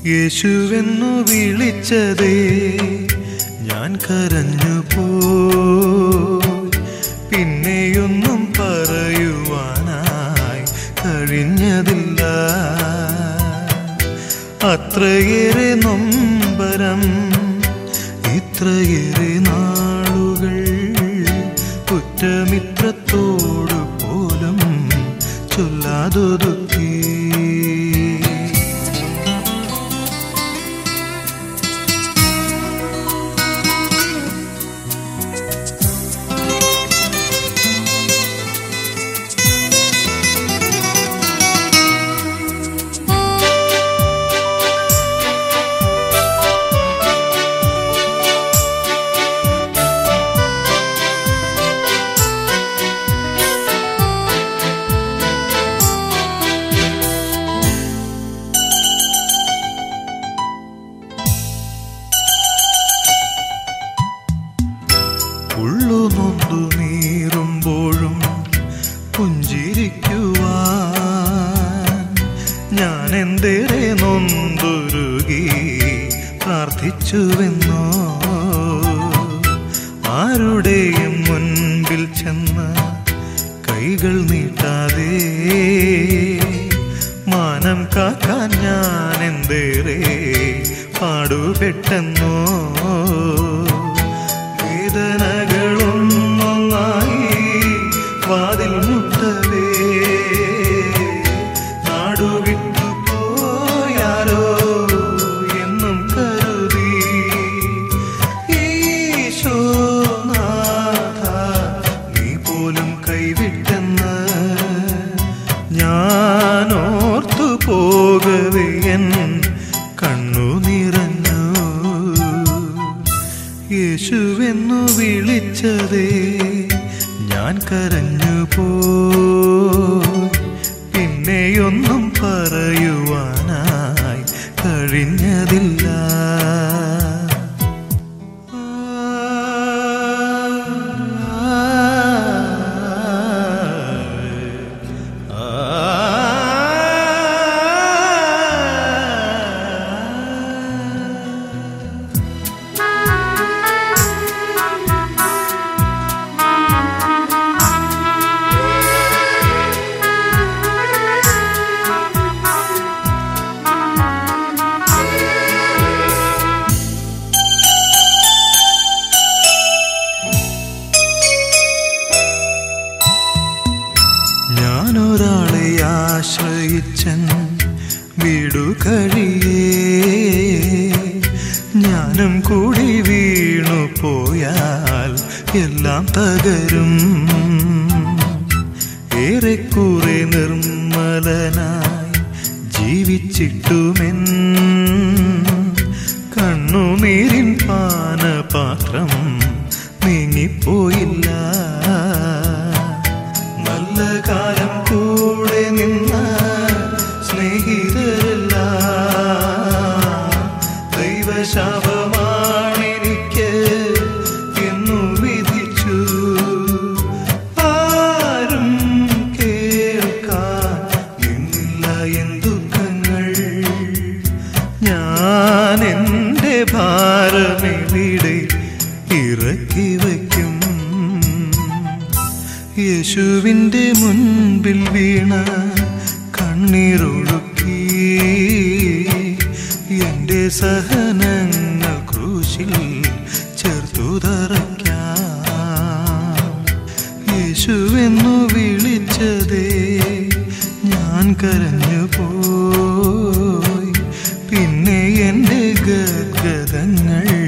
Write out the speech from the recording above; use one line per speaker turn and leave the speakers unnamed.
യേശുവെന്നു വിളിച്ചതേ ഞാൻ കരഞ്ഞു പോയി പിന്നെയൊന്നും പറയുവാനായി കഴിഞ്ഞതില്ല അത്രയേറെ നൊമ്പരം ഇത്രയേറെ നാളുകൾ കുറ്റമിത്രത്തോടു പോലും ചൊല്ലാതൊതുക്കി ഉള്ളു നൊന്തു നീറുമ്പോഴും പുഞ്ചിരിക്കുവാൻ ഞാൻ എന്തേറെ നൊന്തുരുകി പ്രാർത്ഥിച്ചുവെന്നോ ആരുടെയും മുൻപിൽ ചെന്ന് കൈകൾ നീട്ടാതെ മാനം കാക്കാൻ ഞാൻ എന്തേറെ പാടുപെട്ടെന്നോ വേദനകളൊന്നൊന്നായി വാതിൽ മുട്ടവേ നാടുവിട്ടു പോയാരോ എന്നും കരുതി ഈശോനാഥ നീ പോലും കൈവിട്ടെന്ന് ഞാൻ ഓർത്തു പോകവേ എൻ കണ്ണു നിറഞ്ഞു യേശുവെന്നു വിളിച്ചതേ ഞാൻ കരഞ്ഞു പോ പിന്നെയൊന്നും പറയുവാനായി കഴിഞ്ഞതില്ല ഞാനൊരാളെ ആശ്രയിച്ചൻ വീടു കഴിയേ ഞാനും കൂടി വീണു പോയാൽ എല്ലാം തകരും ഏറെക്കുറെ നിർമ്മലനായി ജീവിച്ചിട്ടുമെൻ കണ്ണുനീരിൻ പാനപാത്രം നീങ്ങിപ്പോയില്ല നല്ല കാലം കൂടെ നിന്ന സ്നേഹിതരല്ല ദൈവശാപമാണെനിക്ക് എന്നു വിധിച്ചു ആരും കേൾക്കാൻ നിന്നില്ല എൻ ദുഃഖങ്ങൾ ഞാൻ എൻ്റെ ഭാരമെവിടെ ഇറക്കി വയ്ക്കും യേശുവിൻ്റെ മുൻപിൽ വീണ കണ്ണീരൊഴുക്കി എൻ്റെ സഹനങ്ങൾ ക്രൂശിൽ ചേർത്തു തറയ്ക്കാം യേശുവെന്നു വിളിച്ചതേ ഞാൻ കരഞ്ഞു പോയി പിന്നെ എൻ്റെ ഗദ്ഗതങ്ങൾ